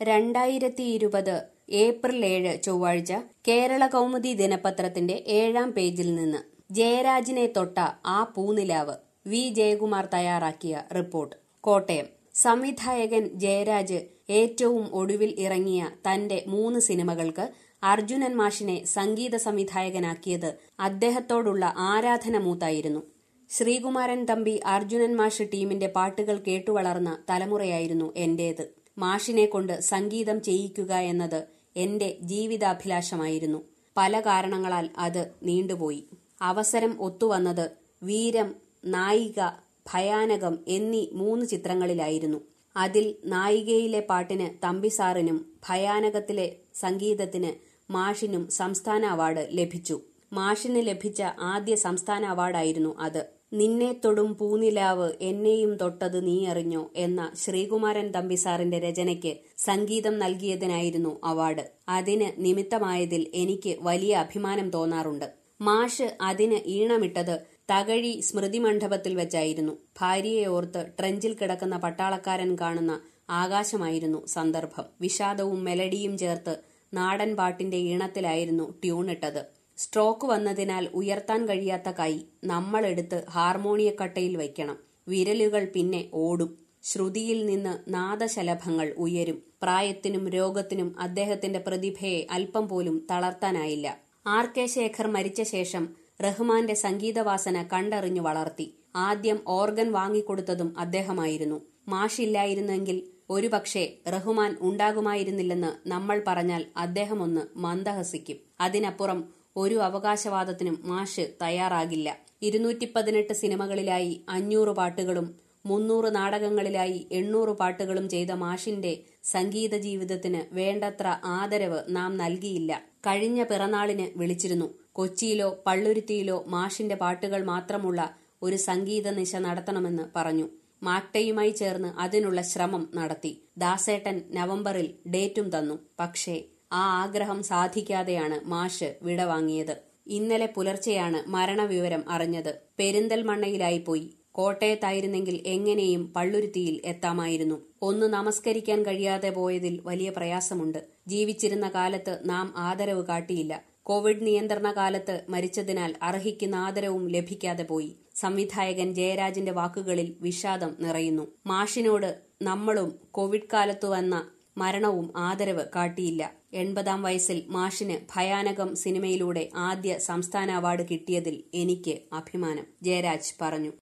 രണ്ടായിരത്തി ഇരുപത് ഏപ്രിൽ ഏഴ് ചൊവ്വാഴ്ച കേരള കൗമുദി ദിനപത്രത്തിന്റെ ഏഴാം പേജിൽ നിന്ന് ജയരാജിനെ തൊട്ട ആ പൂനിലാവ് വി ജയകുമാർ തയ്യാറാക്കിയ റിപ്പോർട്ട് കോട്ടയം സംവിധായകൻ ജയരാജ് ഏറ്റവും ഒടുവിൽ ഇറങ്ങിയ തന്റെ മൂന്ന് സിനിമകൾക്ക് അർജുനൻ മാഷിനെ സംഗീത സംവിധായകനാക്കിയത് അദ്ദേഹത്തോടുള്ള ആരാധന മൂത്തായിരുന്നു ശ്രീകുമാരൻ തമ്പി അർജുനൻ മാഷ് ടീമിന്റെ പാട്ടുകൾ കേട്ടുവളർന്ന തലമുറയായിരുന്നു എന്റേത് മാഷിനെ കൊണ്ട് സംഗീതം ചെയ്യിക്കുക എന്നത് എന്റെ ജീവിതാഭിലാഷമായിരുന്നു പല കാരണങ്ങളാൽ അത് നീണ്ടുപോയി അവസരം ഒത്തുവന്നത് വീരം നായിക ഭയാനകം എന്നീ മൂന്ന് ചിത്രങ്ങളിലായിരുന്നു അതിൽ നായികയിലെ പാട്ടിന് തമ്പിസാറിനും ഭയാനകത്തിലെ സംഗീതത്തിന് മാഷിനും സംസ്ഥാന അവാർഡ് ലഭിച്ചു മാഷിന് ലഭിച്ച ആദ്യ സംസ്ഥാന അവാർഡായിരുന്നു അത് നിന്നെ തൊടും പൂനിലാവ് എന്നെയും തൊട്ടത് നീ അറിഞ്ഞോ എന്ന ശ്രീകുമാരൻ തമ്പിസാറിന്റെ രചനയ്ക്ക് സംഗീതം നൽകിയതിനായിരുന്നു അവാർഡ് അതിന് നിമിത്തമായതിൽ എനിക്ക് വലിയ അഭിമാനം തോന്നാറുണ്ട് മാഷ് അതിന് ഈണമിട്ടത് തകഴി സ്മൃതി മണ്ഡപത്തിൽ വെച്ചായിരുന്നു ഭാര്യയെ ഓർത്ത് ട്രെഞ്ചിൽ കിടക്കുന്ന പട്ടാളക്കാരൻ കാണുന്ന ആകാശമായിരുന്നു സന്ദർഭം വിഷാദവും മെലഡിയും ചേർത്ത് നാടൻ പാട്ടിന്റെ ഈണത്തിലായിരുന്നു ട്യൂണിട്ടത് സ്ട്രോക്ക് വന്നതിനാൽ ഉയർത്താൻ കഴിയാത്ത കൈ നമ്മളെടുത്ത് ഹാർമോണിയക്കട്ടയിൽ വയ്ക്കണം വിരലുകൾ പിന്നെ ഓടും ശ്രുതിയിൽ നിന്ന് നാദശലഭങ്ങൾ ഉയരും പ്രായത്തിനും രോഗത്തിനും അദ്ദേഹത്തിന്റെ പ്രതിഭയെ അല്പം പോലും തളർത്താനായില്ല ആർ കെ ശേഖർ മരിച്ച ശേഷം റഹ്മാന്റെ സംഗീതവാസന കണ്ടറിഞ്ഞു വളർത്തി ആദ്യം ഓർഗൻ വാങ്ങിക്കൊടുത്തതും അദ്ദേഹമായിരുന്നു മാഷില്ലായിരുന്നെങ്കിൽ ഒരുപക്ഷെ റഹ്മാൻ ഉണ്ടാകുമായിരുന്നില്ലെന്ന് നമ്മൾ പറഞ്ഞാൽ അദ്ദേഹം ഒന്ന് മന്ദഹസിക്കും അതിനപ്പുറം ഒരു അവകാശവാദത്തിനും മാഷ് തയ്യാറാകില്ല ഇരുന്നൂറ്റി പതിനെട്ട് സിനിമകളിലായി അഞ്ഞൂറ് പാട്ടുകളും മുന്നൂറ് നാടകങ്ങളിലായി എണ്ണൂറ് പാട്ടുകളും ചെയ്ത മാഷിന്റെ സംഗീത ജീവിതത്തിന് വേണ്ടത്ര ആദരവ് നാം നൽകിയില്ല കഴിഞ്ഞ പിറന്നാളിന് വിളിച്ചിരുന്നു കൊച്ചിയിലോ പള്ളുരുത്തിയിലോ മാഷിന്റെ പാട്ടുകൾ മാത്രമുള്ള ഒരു സംഗീത നിശ നടത്തണമെന്ന് പറഞ്ഞു മാക്ടയുമായി ചേർന്ന് അതിനുള്ള ശ്രമം നടത്തി ദാസേട്ടൻ നവംബറിൽ ഡേറ്റും തന്നു പക്ഷേ ആ ആഗ്രഹം സാധിക്കാതെയാണ് മാഷ് വിടവാങ്ങിയത് ഇന്നലെ പുലർച്ചെയാണ് മരണവിവരം അറിഞ്ഞത് പെരിന്തൽമണ്ണയിലായി പോയി കോട്ടയത്തായിരുന്നെങ്കിൽ എങ്ങനെയും പള്ളുരുത്തിയിൽ എത്താമായിരുന്നു ഒന്ന് നമസ്കരിക്കാൻ കഴിയാതെ പോയതിൽ വലിയ പ്രയാസമുണ്ട് ജീവിച്ചിരുന്ന കാലത്ത് നാം ആദരവ് കാട്ടിയില്ല കോവിഡ് നിയന്ത്രണ കാലത്ത് മരിച്ചതിനാൽ അർഹിക്കുന്ന ആദരവും ലഭിക്കാതെ പോയി സംവിധായകൻ ജയരാജിന്റെ വാക്കുകളിൽ വിഷാദം നിറയുന്നു മാഷിനോട് നമ്മളും കോവിഡ് കാലത്തു വന്ന മരണവും ആദരവ് കാട്ടിയില്ല എൺപതാം വയസ്സിൽ മാഷിന് ഭയാനകം സിനിമയിലൂടെ ആദ്യ സംസ്ഥാന അവാർഡ് കിട്ടിയതിൽ എനിക്ക് അഭിമാനം ജയരാജ് പറഞ്ഞു